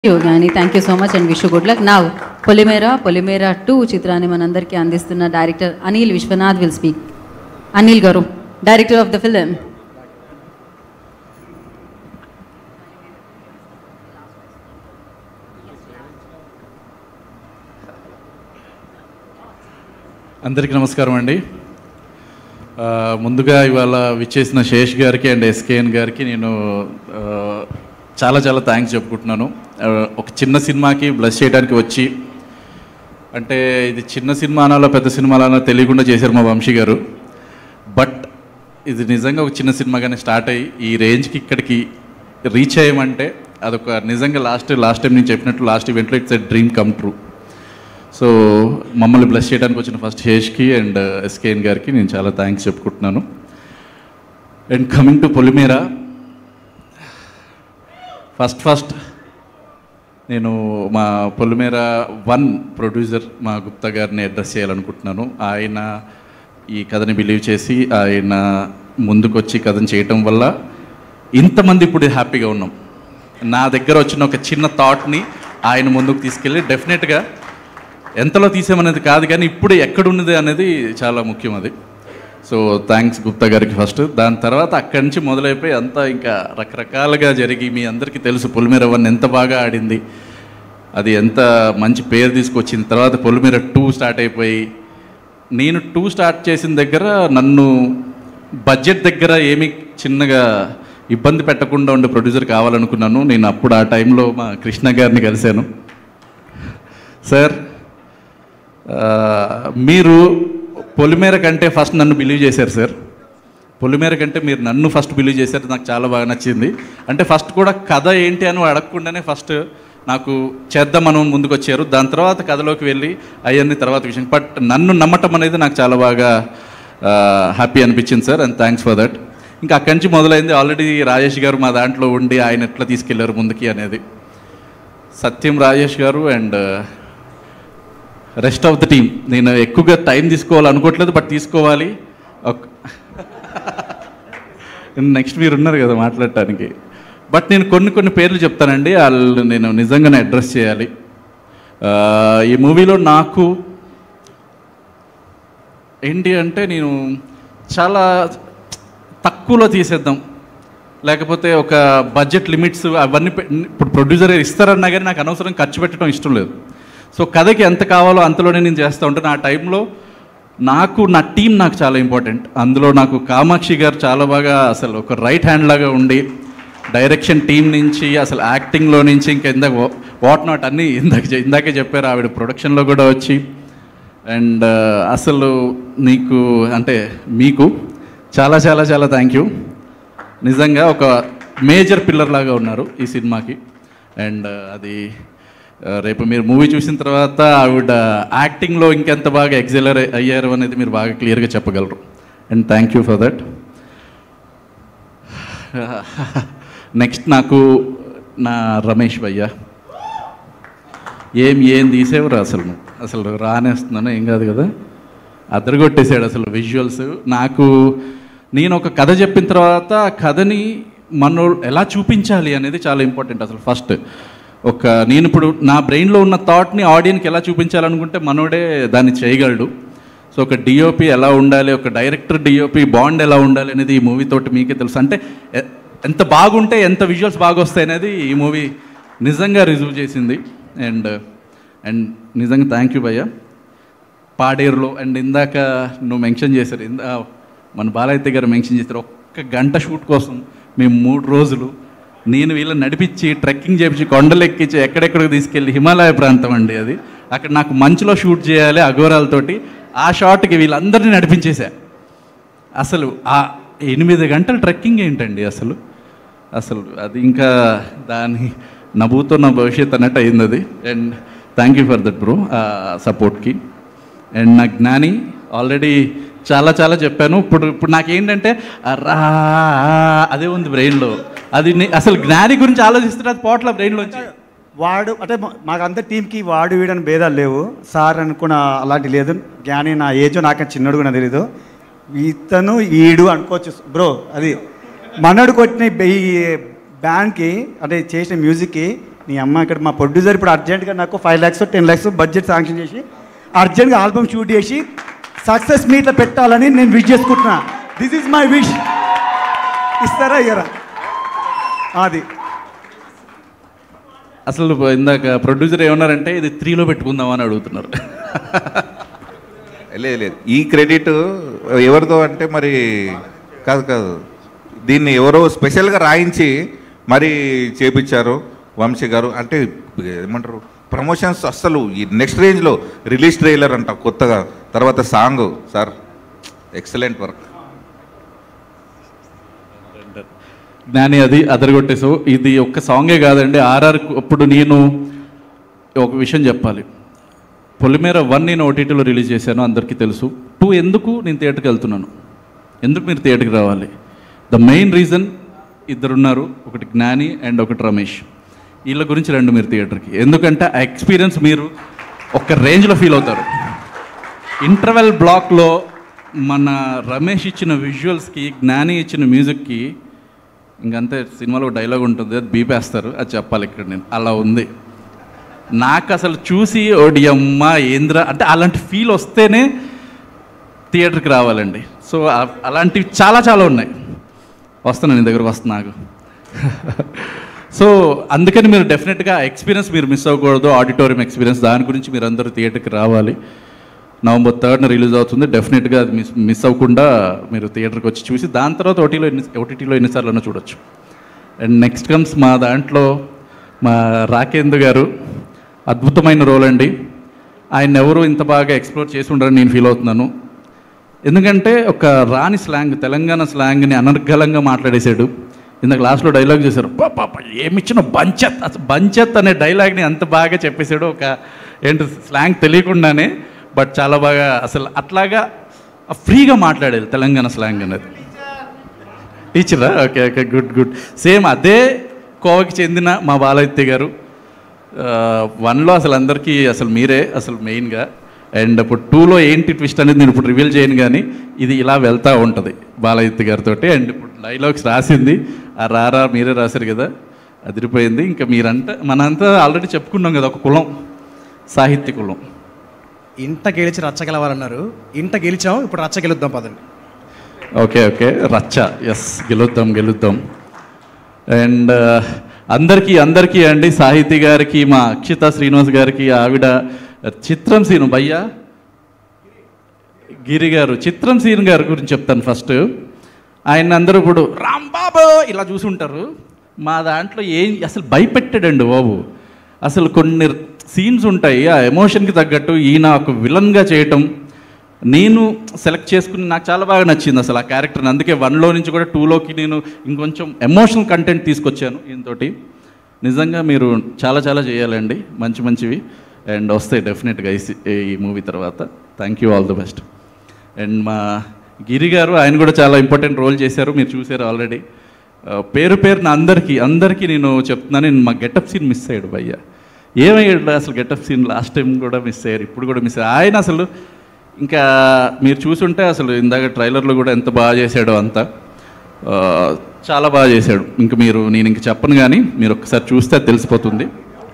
you Gnani thank you so much and wish good luck now Polimera Polimera two చిత్రాన్ని మనందరికీ అందిస్తున్న director Anil Vishwanath will speak Anil garu director of the film అందరికీ నమస్కారం అండి ఆ, ముందుగా ఇవాళ విచ్చేసిన శేష్ గారికి అండ్ ఎస్కేఎన్ గారికి నేను ఆ, చాలా చాలా థ్యాంక్స్ చెప్పుకుంటున్నాను ఆ, ఒక చిన్న సినిమాకి బ్లెస్ చేయడానికి వచ్చి అంటే ఇది చిన్న సినిమా అనాలో పెద్ద సినిమా అనాలో తెలియకుండా చేశారు మా వంశీ గారు బట్ ఇది నిజంగా ఒక చిన్న సినిమాగానే స్టార్ట్ అయ్యి ఈ రేంజ్కి ఇక్కడికి రీచ్ అయ్యామంటే అదొక నిజంగా లాస్ట్ లాస్ట్ టైం నేను చెప్పినట్టు లాస్ట్ ఈవెంట్లో it's a dream come true so మమ్మల్ని బ్లెస్ చేయడానికి వచ్చిన ఫస్ట్ శేష్కి అండ్ ఎస్కేఎన్ గారికి నేను చాలా థ్యాంక్స్ చెప్పుకుంటున్నాను and coming to Polimera first first నేను మా పొలిమేర వన్ ప్రొడ్యూసర్ మా గుప్తా గారిని అడ్రస్ చేయాలనుకుంటున్నాను ఆయన ఈ కథని బిలీవ్ చేసి ఆయన ముందుకొచ్చి కథను చేయటం వల్ల ఇంతమంది ఇప్పుడు హ్యాపీగా ఉన్నాం నా దగ్గర వచ్చిన ఒక చిన్న థాట్ని ఆయన ముందుకు తీసుకెళ్ళి డెఫినెట్గా ఎంతలో తీసామనేది కాదు కానీ ఇప్పుడు ఎక్కడున్నది అనేది చాలా ముఖ్యం అది సో థ్యాంక్స్ గుప్తా గారికి ఫస్ట్ దాని తర్వాత అక్కడి నుంచి మొదలైపోయి అంతా ఇంకా రకరకాలుగా జరిగి మీ అందరికీ తెలుసు పొలిమేర వన్ ఎంత బాగా ఆడింది అది ఎంత మంచి పేరు తీసుకొచ్చింది తర్వాత పొలిమేర టూ స్టార్ట్ అయిపోయి నేను టూ స్టార్ట్ చేసిన దగ్గర నన్ను బడ్జెట్ దగ్గర ఏమి చిన్నగా ఇబ్బంది పెట్టకుండా ఉండే ప్రొడ్యూసర్ కావాలనుకున్నాను నేను అప్పుడు ఆ టైంలో మా కృష్ణ గారిని కలిశాను సార్ ఆ, మీరు పొలిమేర కంటే ఫస్ట్ నన్ను బిలీవ్ చేశారు సార్ పొలిమేర కంటే మీరు నన్ను ఫస్ట్ బిలీవ్ చేశారు నాకు చాలా బాగా నచ్చింది అంటే ఫస్ట్ కూడా కథ ఏంటి అని అడగకుండానే ఫస్ట్ నాకు చేద్దాం మనం ముందుకు వచ్చారు దాని తర్వాత కథలోకి వెళ్ళి అవన్నీ తర్వాత విషయం బట్ నన్ను నమ్మటం అనేది నాకు చాలా బాగా హ్యాపీ అనిపించింది sir and thanks for that ఇంకా అక్కడి నుంచి మొదలైంది ఆల్రెడీ రాజేష్ గారు మా దాంట్లో ఉండి ఆయన ఎట్లా తీసుకెళ్లారు ముందుకి అనేది Satyam Rajesh garu and rest of the team నేను ఎక్కువగా టైం తీసుకోవాలి అనుకోవట్లేదు బట్ తీసుకోవాలి నెక్స్ట్ మీరు ఉన్నారు కదా మాట్లాడటానికి బట్ నేను కొన్ని కొన్ని పేర్లు చెప్తానండి వాళ్ళు నేను నిజంగానే అడ్రస్ చేయాలి ఆ, ఈ మూవీలో నాకు ఏంటి అంటే నేను చాలా తక్కువలో తీసేద్దాం లేకపోతే ఒక బడ్జెట్ లిమిట్స్ అవన్నీ పె- ఇప్పుడు ప్రొడ్యూసర్ ఇస్తారన్నా కానీ నాకు అనవసరం ఖర్చు పెట్టడం ఇష్టం లేదు సో కథకి ఎంత కావాలో అంతలోనే నేను చేస్తూ ఉంటాను ఆ టైంలో నాకు నా టీం నాకు చాలా ఇంపార్టెంట్ అందులో నాకు కామాక్షి గారు చాలా బాగా అసలు ఒక రైట్ హ్యాండ్ లాగా ఉండి డైరెక్షన్ టీం నుంచి అసలు యాక్టింగ్లో నుంచి ఇంకా ఇందాక వాట్ నాట్ అన్నీ ఇందాక చె- ఇందాకే చెప్పారు ఆవిడ ప్రొడక్షన్లో కూడా వచ్చి అండ్ అసలు నీకు అంటే మీకు చాలా చాలా చాలా థ్యాంక్ యూ నిజంగా ఒక మేజర్ పిల్లర్ లాగా ఉన్నారు ఈ సినిమాకి అండ్ అది ఆ, రేపు మీరు మూవీ చూసిన తర్వాత ఆవిడ యాక్టింగ్లో ఇంకెంత బాగా ఎగ్జలర్ అయ్యారు అనేది మీరు బాగా క్లియర్గా చెప్పగలరు and thank you for that next నాకు నా రమేష్ భయ్య ఏం ఏం తీసేవరు అసలు నువ్వు అసలు రానేస్తున్నాను ఏం కాదు కదా అదరగొట్టేశాడు అసలు విజువల్స్ నాకు నేను ఒక కథ చెప్పిన తర్వాత ఆ కథని మనం ఎలా చూపించాలి అనేది చాలా ఇంపార్టెంట్ అసలు ఫస్ట్ ఒక నేను ఇప్పుడు నా బ్రెయిన్లో ఉన్న థాట్ని ఆడియన్కి ఎలా చూపించాలనుకుంటే మనోడే దాన్ని చేయగలడు సో ఒక డిఓపి ఎలా ఉండాలి ఒక డైరెక్టర్ డిఓపి బాండ్ ఎలా ఉండాలి అనేది ఈ మూవీ తోటి మీకే తెలుసు అంటే ఎ- ఎంత బాగుంటే ఎంత విజువల్స్ బాగా వస్తాయి అనేది ఈ మూవీ నిజంగా రిజీవ్ చేసింది అండ్ అండ్ నిజంగా థ్యాంక్ యూ భయ్య పాడేరులో అండ్ ఇందాక నువ్వు మెన్షన్ చేశారు ఇందా మన బాలయ్య గారు మెన్షన్ చేశారు ఒక్క గంట షూట్ కోసం మేము మూడు రోజులు నేను వీళ్ళని నడిపించి ట్రెక్కింగ్ చేపించి కొండలు ఎక్కించి ఎక్కడెక్కడికి తీసుకెళ్ళి హిమాలయ ప్రాంతం అండి అది అక్కడ నాకు మంచులో షూట్ చేయాలి అఘోరాలతోటి ఆ షాట్కి వీళ్ళందరినీ నడిపించేశా అసలు ఆ ఎనిమిది గంటల ట్రెక్కింగ్ ఏంటండి అసలు అసలు అది ఇంకా దాని నవ్వుతో నా భవిష్యత్ అన్నట్టు అయింది అది and thank you for that bro సపోర్ట్కి అండ్ నా జ్ఞాని ఆల్రెడీ చాలా చాలా చెప్పాను ఇప్పుడు ఇప్పుడు నాకేంటంటే రా అదే ఉంది బ్రెయిన్లో అది నే- అసలు జ్ఞాని గురించి ఆలోచిస్తుంటే అది పోట్ల బ్రెయిన్లోంచి వాడు అంటే మా- మాకంతా టీంకి వాడు వీడని భేదాలు లేవు సార్ అనుకున్న అలాంటి లేదు జ్ఞాని నా ఏజ్ నాకు చిన్నడు కూడా తెలీదు ఇతను ఈడు అనుకోవచ్చు బ్రో అది మనడు కొట్టిన ఈ బ్యాండ్కి అంటే చేసిన మ్యూజిక్కి నీ అమ్మ ఇక్కడ మా ప్రొడ్యూసర్ ఇప్పుడు అర్జెంట్గా నాకు five lakhs ten lakhs budget sanction చేసి అర్జెంట్గా ఆల్బమ్ షూట్ చేసి సక్సెస్ మీట్లో పెట్టాలని నేను విష్ చేసుకుంటున్నా దిస్ ఈజ్ మై విష్ ఇస్తారా ఇయ్యరా అది అసలు ఇందాక ప్రొడ్యూసర్ ఏమన్నారంటే ఇది త్రీలో పెట్టుకుందామా అని అడుగుతున్నారు లేదు లేదు ఈ క్రెడిట్ ఎవరిదో అంటే మరి కాదు కాదు దీన్ని ఎవరో స్పెషల్గా రాయించి మరి చేపించారు వంశీ గారు అంటే ఏమంటారు ప్రమోషన్స్ అస్సలు ఈ నెక్స్ట్ రేంజ్లో రిలీజ్ ట్రైలర్ అంట కొత్తగా తర్వాత సాంగ్ సార్ ఎక్సలెంట్ వర్క్ జ్ఞాని అది అదరగొట్టేసావు ఇది ఒక్క సాంగే కాదండి ఆర్ఆర్ అప్పుడు నేను ఒక విషయం చెప్పాలి పొలిమేర వన్ నేను ఓటీటీలో రిలీజ్ చేశాను అందరికీ తెలుసు టూ ఎందుకు నేను థియేటర్కి వెళ్తున్నాను ఎందుకు మీరు థియేటర్కి రావాలి ద మెయిన్ రీజన్ ఇద్దరున్నారు ఒకటి జ్ఞాని అండ్ ఒకటి రమేష్ వీళ్ళ గురించి రండి మీరు థియేటర్కి ఎందుకంటే ఆ ఎక్స్పీరియన్స్ మీరు ఒక రేంజ్లో ఫీల్ అవుతారు ఇంటర్వెల్ బ్లాక్లో మన రమేష్ ఇచ్చిన విజువల్స్కి జ్ఞాని ఇచ్చిన మ్యూజిక్కి ఇంకంతే సినిమాలో ఒక డైలాగ్ ఉంటుంది అది బీపేస్తారు అది చెప్పాలి ఇక్కడ నేను అలా ఉంది నాకు అసలు చూసి ఓడి అమ్మ ఏంద్ర అంటే అలాంటి ఫీల్ వస్తేనే థియేటర్కి రావాలండి సో ఆ- అలాంటివి చాలా చాలా ఉన్నాయి వస్తున్నాను నీ దగ్గరకు వస్తున్నా నాకు సో అందుకని మీరు డెఫినెట్గా ఎక్స్పీరియన్స్ మీరు మిస్ అవ్వకూడదు ఆడిటోరియం ఎక్స్పీరియన్స్ దాని గురించి మీరు అందరూ థియేటర్కి రావాలి నవంబర్ థర్డ్న రిలీజ్ అవుతుంది డెఫినెట్గా అది మిస్ మిస్ అవ్వకుండా మీరు థియేటర్కి వచ్చి చూసి దాని తర్వాత ఓటీలో ఎన్ని ఓటీటీలో ఎన్నిసార్లు చూడొచ్చు అండ్ నెక్స్ట్ కమ్స్ మా దాంట్లో మా రాకేందు గారు అద్భుతమైన రోల్ అండి ఆయన ఎవరు ఇంత బాగా ఎక్స్ప్లోర్ చేసి ఉండరని నేను ఫీల్ అవుతున్నాను ఎందుకంటే ఒక రాని స్లాంగ్ తెలంగాణ స్లాంగ్ని అనర్గళంగా మాట్లాడేశాడు ఇందాక లాస్ట్లో డైలాగ్ చేశారు పాప ఏమిచ్చిన బంచత్ అసలు బంచత్ అనే డైలాగ్ని అంత బాగా చెప్పేశాడు ఒక ఏంటి స్లాంగ్ తెలియకుండానే బట్ చాలా బాగా అసలు అట్లాగా ఫ్రీగా మాట్లాడేది తెలంగాణ స్లాంగ్ అనేది టీచరా okay okay good good same అదే కోవకి చెందిన మా బాలయ్య గారు వన్లో అసలు అందరికీ అసలు మీరే అసలు మెయిన్గా అండ్ ఇప్పుడు టూలో ఏంటి ట్విస్ట్ అనేది నేను ఇప్పుడు రివీల్ చేయను కానీ ఇది ఇలా వెళ్తూ ఉంటుంది బాలయ్య గారితో అండ్ ఇప్పుడు డైలాగ్స్ రాసింది ఆ రారా మీరే రాశారు కదా అదిరిపోయింది ఇంకా మీరంతా మనంతా ఆల్రెడీ చెప్పుకున్నాం కదా ఒక కులం సాహిత్య కులం ఇంట గెలిచి రచ్చగలవాలన్నారు ఇంట గెలిచాం ఇప్పుడు రచ్చ గెలుద్దాం పదండి ఓకే ఓకే రచ్చ ఎస్ గెలుద్దాం గెలుద్దాం అండ్ అందరికీ అందరికీ అండి సాహితీ గారికి మా అక్షిత శ్రీనివాస్ గారికి ఆవిడ చిత్రం సీను భయ్యా గిరి గారు చిత్రం సీన్ గారి గురించి చెప్తాను ఫస్ట్ ఆయన అందరూ ఇప్పుడు రాంబాబు ఇలా చూసి ఉంటారు మా దాంట్లో ఏం అసలు భయపెట్టాడండి బాబు అసలు కొన్ని సీన్స్ ఉంటాయి ఆ ఎమోషన్కి తగ్గట్టు ఈయన ఒక విలన్గా చేయటం నేను సెలెక్ట్ చేసుకుని నాకు చాలా బాగా నచ్చింది అసలు ఆ క్యారెక్టర్ని అందుకే వన్లో నుంచి కూడా టూలోకి నేను ఇంకొంచెం ఎమోషనల్ కంటెంట్ తీసుకొచ్చాను ఈయనతోటి నిజంగా మీరు చాలా చాలా చేయాలండి మంచి మంచివి అండ్ వస్తాయి డెఫినెట్గా ఈ సి- ఈ మూవీ తర్వాత thank you all the best and మా గిరి గారు ఆయన కూడా చాలా ఇంపార్టెంట్ రోల్ చేశారు మీరు చూశారు ఆల్రెడీ పేరు పేరున అందరికీ అందరికీ నేను చెప్తున్నాను నేను మా గెటప్ సీన్ మిస్ అయ్యాడు భయ్య ఏమయ్యాడు అసలు గెటప్ సీన్ లాస్ట్ టైం కూడా మిస్ అయ్యారు ఇప్పుడు కూడా మిస్ అయ్యారు ఆయన అసలు ఇంకా మీరు చూసుంటే అసలు ఇందాక ట్రైలర్లో కూడా ఎంత బాగా చేశాడో అంతా ఆ, చాలా బాగా చేశాడు ఇంక మీరు నేను ఇంక చెప్పను కానీ మీరు ఒకసారి చూస్తే అది తెలిసిపోతుంది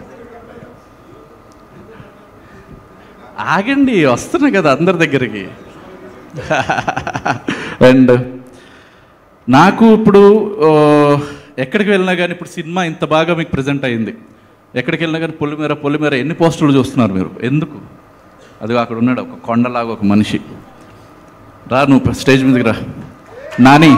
ఆగండి వస్తున్నా కదా అందరి దగ్గరికి అండ్ నాకు ఇప్పుడు ఆ, ఎక్కడికి వెళ్ళినా కానీ ఇప్పుడు సినిమా ఇంత బాగా మీకు ప్రజెంట్ అయింది ఎక్కడికి వెళ్ళినా కానీ పొలిమేర పొలిమేర ఎన్ని పోస్టులు చూస్తున్నారు మీరు ఎందుకు అది అక్కడ ఉన్నాడు ఒక కొండలాగా ఒక మనిషి రా నువ్వు స్టేజ్ మీదకి రా నాని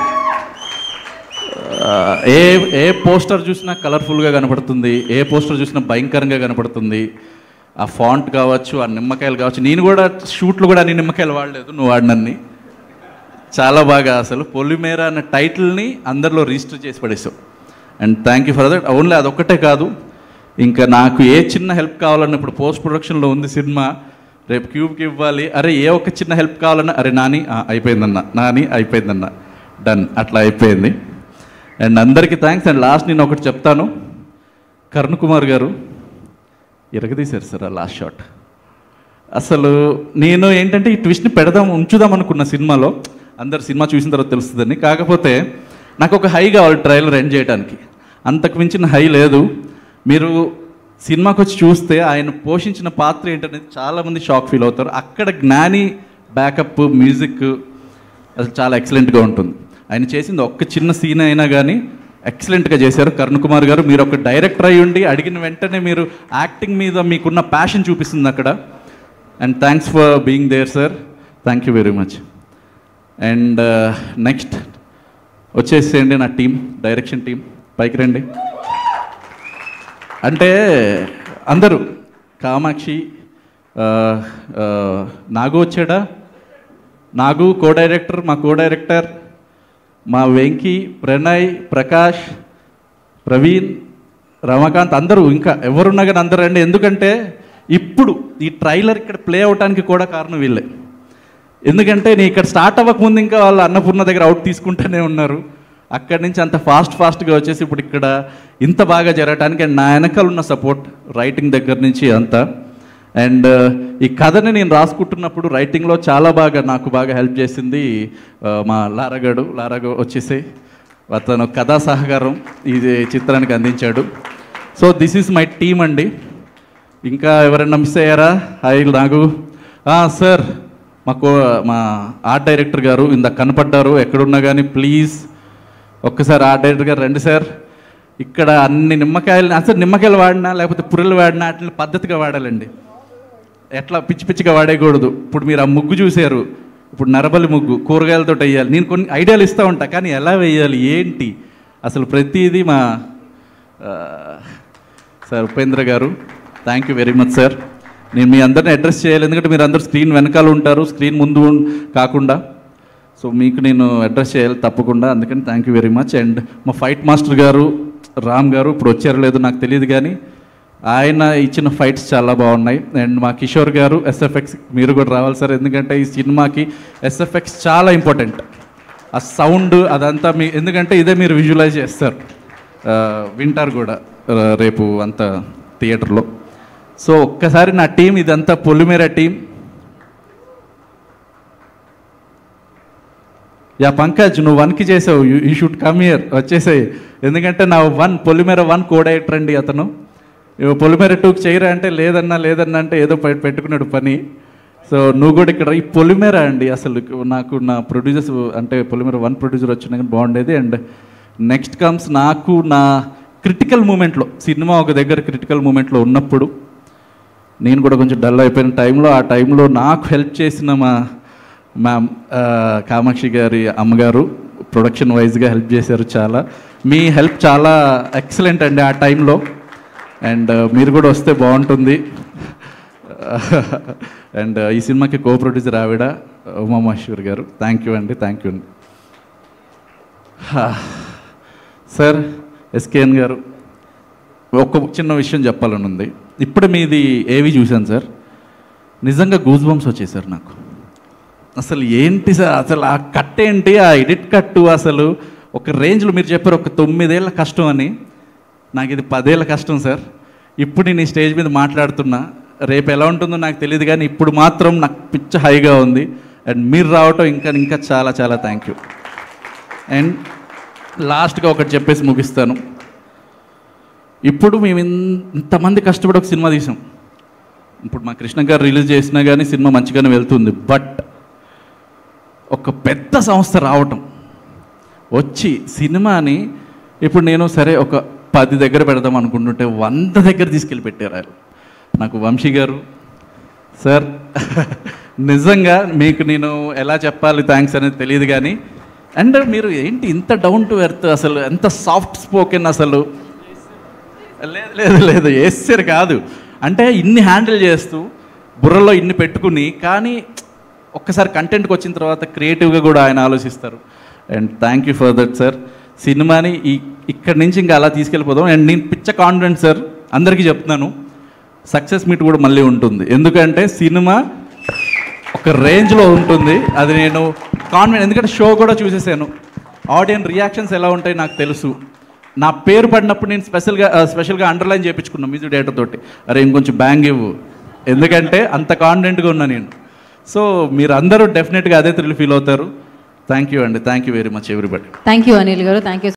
ఆ, ఏ ఏ పోస్టర్ చూసినా కలర్ఫుల్గా కనపడుతుంది ఏ పోస్టర్ చూసినా భయంకరంగా కనపడుతుంది ఆ ఫాంట్ కావచ్చు ఆ నిమ్మకాయలు కావచ్చు నేను కూడా షూట్లు కూడా అన్ని నిమ్మకాయలు వాడలేదు నువ్వు వాడినన్ని చాలా బాగా అసలు పొలిమేర అన్న టైటిల్ని అందరిలో రిజిస్టర్ చేసి పడేసావు and thank you for that only అదొక్కటే కాదు ఇంకా నాకు ఏ చిన్న హెల్ప్ కావాలన్నా ఇప్పుడు పోస్ట్ ప్రొడక్షన్లో ఉంది సినిమా రేపు క్యూబ్కి ఇవ్వాలి అరే ఏ ఒక్క చిన్న హెల్ప్ కావాలన్నా అరే నాని ఆ, అయిపోయిందన్న నాని అయిపోయిందన్న డన్ అట్లా అయిపోయింది అండ్ అందరికీ థ్యాంక్స్ అండ్ లాస్ట్ నేను ఒకటి చెప్తాను కరుణ్ కుమార్ గారు ఇరగదీశారు సార్ ఆ లాస్ట్ షాట్ అసలు నేను ఏంటంటే ఈ ట్విస్ట్ని పెడదాం ఉంచుదాం అనుకున్న సినిమాలో అందరు సినిమా చూసిన తర్వాత తెలుస్తుందని కాకపోతే నాకు ఒక హై కావాలి ట్రైలర్ ఎండ్ చేయడానికి అంతకు మించిన హై లేదు మీరు సినిమాకి వచ్చి చూస్తే ఆయన పోషించిన పాత్ర ఏంటనేది చాలామంది షాక్ ఫీల్ అవుతారు అక్కడ జ్ఞాని బ్యాకప్ మ్యూజిక్ అసలు చాలా ఎక్సలెంట్గా ఉంటుంది ఆయన చేసింది ఒక్క చిన్న సీన్ అయినా కానీ ఎక్సలెంట్గా చేశారు కరుణ్ కుమార్ గారు మీరు ఒక డైరెక్టర్ అయి ఉండి అడిగిన వెంటనే మీరు యాక్టింగ్ మీద మీకున్న ప్యాషన్ చూపిస్తుంది అక్కడ and thanks for being there sir thank you very much and next వచ్చేసేయండి నా టీం డైరెక్షన్ టీం పైకి రండి అంటే అందరూ కామాక్షి ఆ, ఆ, నాగు వచ్చాడా నాగు కో డైరెక్టర్ మా కో డైరెక్టర్ మా వెంకీ ప్రణయ్ ప్రకాష్ ప్రవీణ్ రమాకాంత్ అందరూ ఇంకా ఎవరున్నా కానీ అందరూ రండి ఎందుకంటే ఇప్పుడు ఈ ట్రైలర్ ఇక్కడ ప్లే అవడానికి కూడా కారణం వీళ్ళే ఎందుకంటే నేను ఇక్కడ స్టార్ట్ అవ్వకముందు ఇంకా వాళ్ళు అన్నపూర్ణ దగ్గర అవుట్ తీసుకుంటూనే ఉన్నారు అక్కడి నుంచి అంత ఫాస్ట్ ఫాస్ట్గా వచ్చేసి ఇప్పుడు ఇక్కడ ఇంత బాగా జరగటానికి అండ్ నా వెనకాల ఉన్న సపోర్ట్ రైటింగ్ దగ్గర నుంచి అంతా అండ్ ఈ కథని నేను రాసుకుంటున్నప్పుడు రైటింగ్లో చాలా బాగా నాకు బాగా హెల్ప్ చేసింది ఆ, మా లారగాడు లారగ వచ్చేసి అతను కథా సహకారం ఈ చిత్రానికి అందించాడు so this is my team అండి ఇంకా ఎవరైనా మిస్ అయ్యారా హాయ్ నాగు సార్ మా కో మా ఆర్ట్ డైరెక్టర్ గారు ఇందాక కనపడ్డారు ఎక్కడున్నా కానీ ప్లీజ్ ఒక్కసారి ఆర్ట్ డైరెక్టర్ గారు రండి సార్ ఇక్కడ అన్ని నిమ్మకాయలు అసలు నిమ్మకాయలు వాడినా లేకపోతే పుర్రెలు వాడినా వాటిని పద్ధతిగా వాడాలండి ఎట్లా పిచ్చి పిచ్చిగా వాడేయకూడదు ఇప్పుడు మీరు ఆ ముగ్గు చూశారు ఇప్పుడు నరబలి ముగ్గు కూరగాయలతో వేయాలి నేను కొన్ని ఐడియాలు ఇస్తూ ఉంటా కానీ ఎలా వేయాలి ఏంటి అసలు ప్రతిదీ మా ఆ, sir Upendra garu thank you very much sir నేను మీ అందరిని అడ్రస్ చేయాలి ఎందుకంటే మీరు అందరు స్క్రీన్ వెనకాల ఉంటారు స్క్రీన్ ముందు ఉన్- కాకుండా సో మీకు నేను అడ్రస్ చేయాలి తప్పకుండా అందుకని thank you very much and మా ఫైట్ మాస్టర్ గారు రామ్ గారు ఇప్పుడు వచ్చారో లేదో నాకు తెలియదు కానీ ఆయన ఇచ్చిన ఫైట్స్ చాలా బాగున్నాయి అండ్ మా కిషోర్ గారు ఎస్ఎఫ్ఎక్స్ మీరు కూడా రావాలి సార్ ఎందుకంటే ఈ సినిమాకి ఎస్ఎఫ్ఎక్స్ చాలా ఇంపార్టెంట్ ఆ సౌండ్ అదంతా మీ ఎందుకంటే ఇదే మీరు విజువలైజ్ చేస్తారు ఆ, వింటారు కూడా ఆ, రేపు అంత థియేటర్లో సో ఒక్కసారి నా టీం ఇదంతా పొలిమేర టీం యా పంకజ్ నువ్వు వన్కి చేసావు యూ షుడ్ కమ్ ఇయర్ వచ్చేసాయి ఎందుకంటే నా వన్ పొలిమేర వన్ కోడైటర్ అండి అతను ఇవ్వ పొలిమేర టూకి చేయరా అంటే లేదన్నా లేదన్నా అంటే ఏదో పె- పెట్టుకున్నాడు పని సో నువ్వు కూడా ఇక్కడ ఈ పొలిమేర అండి అసలు నాకు నా ప్రొడ్యూసర్స్ అంటే పొలిమేర వన్ ప్రొడ్యూసర్ వచ్చినా కానీ బాగుండేది అండ్ నెక్స్ట్ కమ్స్ నాకు నా క్రిటికల్ మూమెంట్లో సినిమా ఒక దగ్గర క్రిటికల్ మూమెంట్లో ఉన్నప్పుడు నేను కూడా కొంచెం డల్ అయిపోయిన టైంలో ఆ టైంలో నాకు హెల్ప్ చేసిన మా మ్యామ్ ఆ, కామాక్షి గారి అమ్మగారు ప్రొడక్షన్ వైజ్గా హెల్ప్ చేశారు చాలా మీ హెల్ప్ చాలా ఎక్సలెంట్ అండి ఆ టైంలో అండ్ మీరు కూడా వస్తే బాగుంటుంది అండ్ ఈ సినిమాకి కో ప్రొడ్యూసర్ ఆవిడ ఉమామహేశ్వర్ గారు థ్యాంక్ యూ అండి థ్యాంక్ యూ అండి సార్ ఎస్కేఎన్ గారు ఒక చిన్న విషయం చెప్పాలని ఉంది ఇప్పుడు మీది ఏవి చూశాను సార్ నిజంగా గూజ్ బంప్స్ వచ్చాయి సార్ నాకు అసలు ఏంటి సార్ అసలు ఆ కట్ ఏంటి ఆ ఎడిట్ కట్టు అసలు ఒక రేంజ్లో మీరు చెప్పారు ఒక తొమ్మిదేళ్ల కష్టం అని నాకు ఇది పదేళ్ల కష్టం సార్ ఇప్పుడు నేను ఈ స్టేజ్ మీద మాట్లాడుతున్నా రేపు ఎలా ఉంటుందో నాకు తెలియదు కానీ ఇప్పుడు మాత్రం నాకు పిచ్చ హైగా ఉంది అండ్ మీరు రావటం ఇంకా ఇంకా చాలా చాలా థ్యాంక్ యూ అండ్ లాస్ట్గా ఒకటి చెప్పేసి ముగిస్తాను ఇప్పుడు మేము ఇన్- ఇంతమంది కష్టపడి ఒక సినిమా తీసాం ఇప్పుడు మా కృష్ణ గారు రిలీజ్ చేసినా కానీ సినిమా మంచిగానే వెళ్తుంది బట్ ఒక పెద్ద సంస్థ రావటం వచ్చి సినిమాని ఇప్పుడు నేను సరే ఒక పది దగ్గర పెడదాం అనుకుంటుంటే వంద దగ్గర తీసుకెళ్ళి పెట్టారు ఆయన నాకు వంశీ గారు సార్ నిజంగా మీకు నేను ఎలా చెప్పాలి థ్యాంక్స్ అనేది తెలియదు కానీ అండ్ మీరు ఏంటి ఇంత డౌన్ టు ఎర్త్ అసలు ఎంత సాఫ్ట్ స్పోకెన్ అసలు లేదు లేదు లేదు వేసారు కాదు అంటే ఇన్ని హ్యాండిల్ చేస్తూ బుర్రలో ఇన్ని పెట్టుకుని కానీ ఒక్కసారి కంటెంట్కి వచ్చిన తర్వాత క్రియేటివ్గా కూడా ఆయన ఆలోచిస్తారు and thank you for that sir సినిమాని ఈ ఇక్కడి నుంచి ఇంకా అలా తీసుకెళ్ళిపోదాం అండ్ నేను పిచ్చ కాన్ఫిడెంట్ సార్ అందరికీ చెప్తున్నాను సక్సెస్ మీట్ కూడా మళ్ళీ ఉంటుంది ఎందుకంటే సినిమా ఒక రేంజ్లో ఉంటుంది అది నేను కాన్ఫిడెంట్ ఎందుకంటే షో కూడా చూసేసాను ఆడియన్స్ రియాక్షన్స్ ఎలా ఉంటాయి నాకు తెలుసు నా పేరు పడినప్పుడు నేను స్పెషల్గా స్పెషల్గా అండర్లైన్ చేయించుకున్నాను మ్యూజిక్ డైరెక్టర్ తోటి అరే ఇంకొంచెం బ్యాంగ్ ఇవ్వు ఎందుకంటే అంత కాన్ఫిడెంట్గా ఉన్నా నేను సో మీరు అందరూ డెఫినెట్గా అదే థ్రిల్ ఫీల్ అవుతారు థ్యాంక్ యూ అండి thank you very much everybody thank you Anil garu thank you